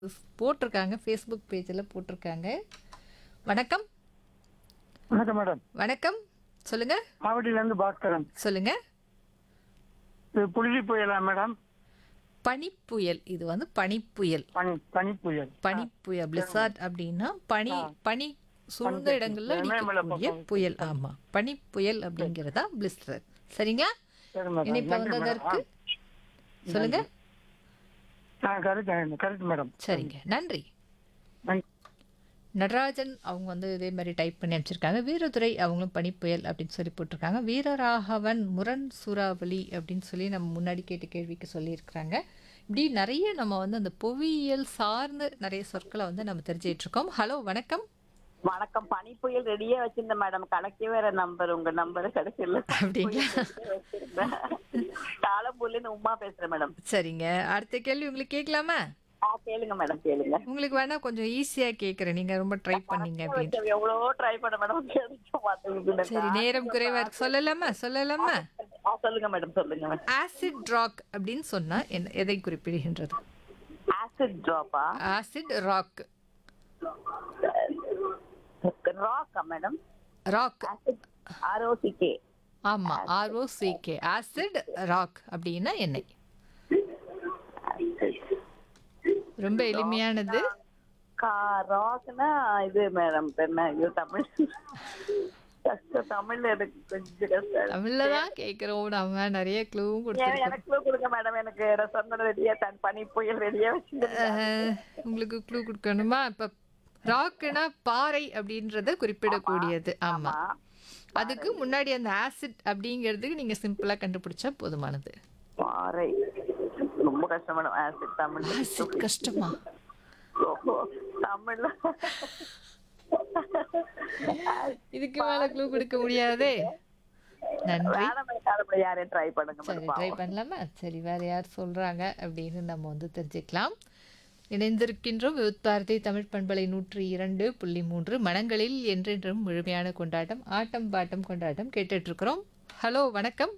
போட்டிருக்காங்க ஃபேஸ்புக் பேஜில் போட்டிருக்காங்க வணக்கம் வணக்கம் மேடம் வணக்கம் சொல்லுங்க ஆவடியிலேருந்து பாஸ்கரன் சொல்லுங்க இது புழுதி புயலா மேடம் பனிப்புயல் இது வந்து பனிப்புயல் பனி பனி புயல் பனிப்புயல் பிளிசார்ட் அப்படின்னா பனி பனி சூழ்ந்த இடங்கள்ல அடிக்கக்கூடிய புயல் ஆமா பனிப்புயல் அப்படிங்கிறதா பிளிஸ்டர் சரிங்களா சரி மேடம் இனிப்பு நன்றி வந்ததற்கு மேடம். சொல்லுங்க ஆ கரெக்ட் கரெக்ட் மேடம் சரிங்க நன்றி நன்றி நடராஜன் அவங்க வந்து இதே மாதிரி டைப் பண்ணி அனுப்பிச்சிருக்காங்க வீரதுரை அவங்களும் பனிப்புயல் அப்படின்னு சொல்லி போட்டிருக்காங்க வீரராகவன் முரண் சூறாவளி அப்படின்னு சொல்லி நம்ம முன்னாடி கேட்ட கேள்விக்கு சொல்லியிருக்கிறாங்க இப்படி நிறைய நம்ம வந்து அந்த புவியியல் சார்ந்து நிறைய சொற்களை வந்து நம்ம தெரிஞ்சிட்டு இருக்கோம் ஹலோ வணக்கம் வணக்கம் பனி புயல் ரெடியா வச்சிருந்தேன் மேடம் கணக்கே வேற நம்பர் உங்க நம்பர் கிடைக்கல அப்படிங்களா வச்சிருந்தேன் தாளம்பூர்ல உமா பேசுறேன் மேடம் சரிங்க அடுத்த கேள்வி உங்களுக்கு கேட்கலாமா ஆ கேளுங்க மேடம் கேளுங்க உங்களுக்கு வேணா கொஞ்சம் ஈஸியா கேட்குறேன் நீங்க ரொம்ப ட்ரை பண்ணீங்க அப்படின்னு எவ்வளவோ ட்ரை பண்ண மேடம் கிடைக்க மாட்டேங்குது சரி நேரம் குறைவா இருக்கு சொல்லலாமா சொல்லலாமா ஆ, சொல்லுங்க மேடம் சொல்லுங்க ஆசிட் ராக் அப்படின்னு சொன்னா என்ன எதை குறிப்பிடுகின்றது ஆசிட் டிராப்பா ஆசிட் ராக் ராக்கா மேடம் ராக் ஆசிட் ஆர்ஓசிகே ஆமா ஆர்ஓசிகே ஆசிட் ராக் அப்படின்னா என்ன ரொம்ப எளிமையானது கா ராக்னா இது மேடம் என்ன ஐயோ தமிழ் கஷ்டம் தமிழ்ல எனக்கு கொஞ்சம் கஷ்டம் தமிழ்ல தான் கேட்குறோம் நம்ம நிறைய க்ளூவும் ஏன் கொடுத்துருக்கோம் எனக்கு clue கொடுங்க மேடம் எனக்கு நான் சொன்ன ரெடியா தன் பனி புயல் ரெடியா வச்சிருந்தேன் அஹ், உங்களுக்கு க்ளூ கொடுக்கணுமா இப்போ ராக்குனா பாறை அப்படின்றத குறிப்பிடக்கூடியது ஆமா அதுக்கு முன்னாடி அந்த ஆசிட் அப்படிங்கிறதுக்கு நீங்க சிம்பிளா கண்டுபிடிச்சா போதுமானது பாறை ரொம்ப கஷ்டம் மேடம் ஆசிட் தமிழ் ஆசிட் கஷ்டமா ஓஹோ, தமிழ்ல இதுக்கு மேல க்ளூ கொடுக்க முடியாதே நன்றி வேணாம் மேடம் யாரையும் ட்ரை பண்ணுங்க சரி மேடம் ட்ரை பண்ணலாமா சரி வேற யார் சொல்றாங்க அப்படின்னு நம்ம வந்து தெரிஞ்சுக்கலாம் இணைந்திருக்கின்றோம் வித்பாரதி தமிழ் பண்பலை நூற்றி இரண்டு புள்ளி மூன்று மனங்களில் என்றென்றும் முழுமையான கொண்டாட்டம் ஆட்டம் பாட்டம் கொண்டாட்டம் கேட்டுட்டு இருக்கிறோம் ஹலோ வணக்கம்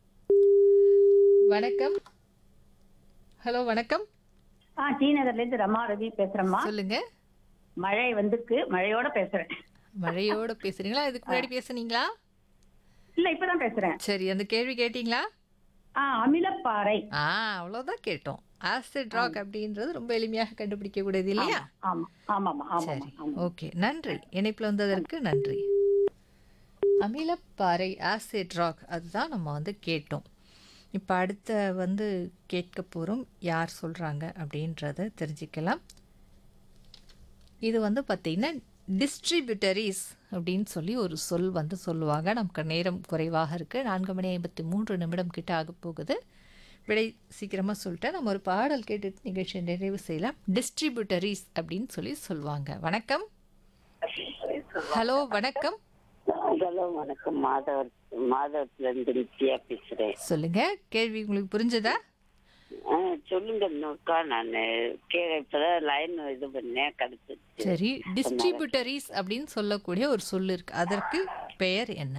வணக்கம் ஹலோ வணக்கம் ஆ டி நகர்ல இருந்து ரமா ரவி பேசுறேம்மா சொல்லுங்க மழை வந்திருக்கு மழையோட பேசுறேன் மழையோட பேசுறீங்களா இதுக்கு முன்னாடி பேசுனீங்களா இல்ல இப்பதான் பேசுறேன் சரி அந்த கேள்வி கேட்டீங்களா ஆ அமிலப்பாறை ஆ அவ்வளோதான் கேட்டோம் ஆசிட் ராக் அப்படின்றது ரொம்ப எளிமையாக கண்டுபிடிக்க கூடியது இல்லையா ஆமா ஆமாமா ஆமாமா சரி ஓகே நன்றி இணைப்பில் வந்ததற்கு நன்றி அமிலப்பாறை ஆசிட் ராக் அதுதான் நம்ம வந்து கேட்டோம் இப்போ அடுத்த வந்து கேட்க போகிறோம் யார் சொல்கிறாங்க அப்படின்றத தெரிஞ்சுக்கலாம் இது வந்து பார்த்திங்கன்னா டிஸ்ட்ரிபியூட்டரிஸ் அப்படின்னு சொல்லி ஒரு சொல் வந்து சொல்லுவாங்க நமக்கு நேரம் குறைவாக இருக்குது நான்கு மணி ஐம்பத்தி மூன்று நிமிடம் கிட்ட ஆக போகுது விடை சீக்கிரமாக சொல்லிட்டேன் நம்ம ஒரு பாடல் கேட்டுட்டு நிகழ்ச்சியை நிறைவு செய்யலாம் டிஸ்ட்ரிபியூட்டரிஸ் அப்படின்னு சொல்லி சொல்லுவாங்க வணக்கம் ஹலோ வணக்கம் ஹலோ வணக்கம் மாதவர் மாதவத்துல இருந்து நித்யா பேசுறேன் சொல்லுங்க கேள்வி உங்களுக்கு புரிஞ்சதா ஆ, சொல்லுங்க இன்னொருக்கா நான் கே இப்பதான் லைன் இது பண்ணேன் கிடைச்சிருச்சு சரி டிஸ்ட்ரிபியூட்டரிஸ் அப்படின்னு சொல்லக்கூடிய ஒரு சொல் இருக்கு அதற்கு பெயர் என்ன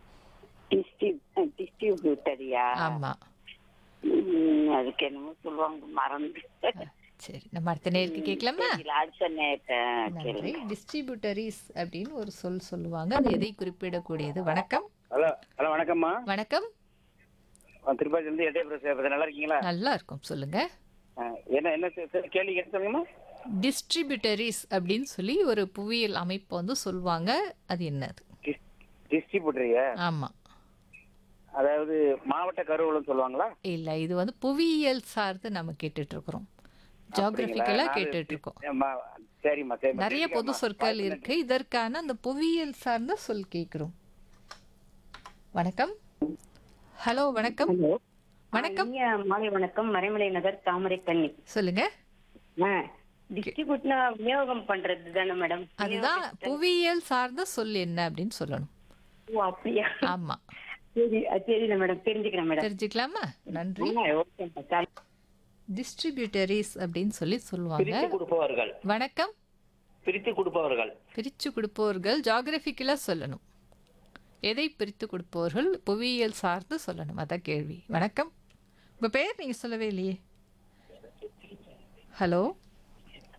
டிஸ்ட்ரிபியூட்டரியா ஆமா அதுக்கு என்னமோ சொல்லுவாங்க மறந்து சரி நம்ம அடுத்த நேருக்கு கேட்கலாமா தெரியல, அடுத்த நேரம் நன்றி டிஸ்ட்ரிபியூட்டரிஸ் அப்படின்னு ஒரு சொல் சொல்லுவாங்க அது எதை குறிப்பிடக்கூடியது வணக்கம் ஹலோ ஹலோ வணக்கம்மா வணக்கம் நான் திருப்பாச்சிலேருந்து எட்டயபுரம் சேப்பது நல்லா இருக்கீங்களா நல்லா இருக்கும் சொல்லுங்க ஆ, என்ன என்ன சே- சே- கேள்வி கேட்டு சொல்லுங்கம்மா டிஸ்ட்ரிபியூட்டரிஸ் அப்படின்னு சொல்லி ஒரு புவியியல் அமைப்பு வந்து சொல்லுவாங்க அது என்னது டிஸ்- டிஸ்ட்ரிபியூட்டரியா ஆமா அதாவது மாவட்ட கருவூலம் சொல்லுவாங்களா இல்ல இது வந்து புவியியல் சார்ந்து நம்ம கேட்டுட்டு இருக்கிறோம் ஜியாகிரபிக்கலா நான் கேட்டுட்டு இருக்கோம் ஏம்மா, சரிம்மா சரிம்மா நிறைய பொது சொற்கள் இருக்கு இதற்கான அந்த புவியியல் சார்ந்த சொல் கேட்கிறோம் வணக்கம் ஹலோ வணக்கம் வணக்கம் இனிய மாலை வணக்கம் மறைமலை நகர் தாமரை கண்ணி சொல்லுங்க டிஸ்ட்ரிபியூட்னா விநியோகம் பண்றது தானே மேடம் அதுதான் புவியியல் சார்ந்த சொல் என்ன அப்படின்னு சொல்லணும் ஓ அப்படியா ஆமா சரி அது தெரியல மேடம் தெரிஞ்சுக்கிறேன் மேடம் தெரிஞ்சுக்கலாமா நன்றி ஓகே டிஸ்ட்ரிபியூட்டரிஸ் அப்படின்னு சொல்லி சொல்லுவாங்க பிரித்து கொடுப்பவர்கள் வணக்கம் பிரித்து கொடுப்பவர்கள் பிரித்து கொடுப்பவர்கள் ஜாகிரபிக்கலா சொல்லணும் எதை பிரித்து கொடுப்பவர்கள் புவியியல் சார்ந்து சொல்லணும் அதான் கேள்வி வணக்கம் உங்க பேர் நீங்க சொல்லவே இல்லையே ஹலோ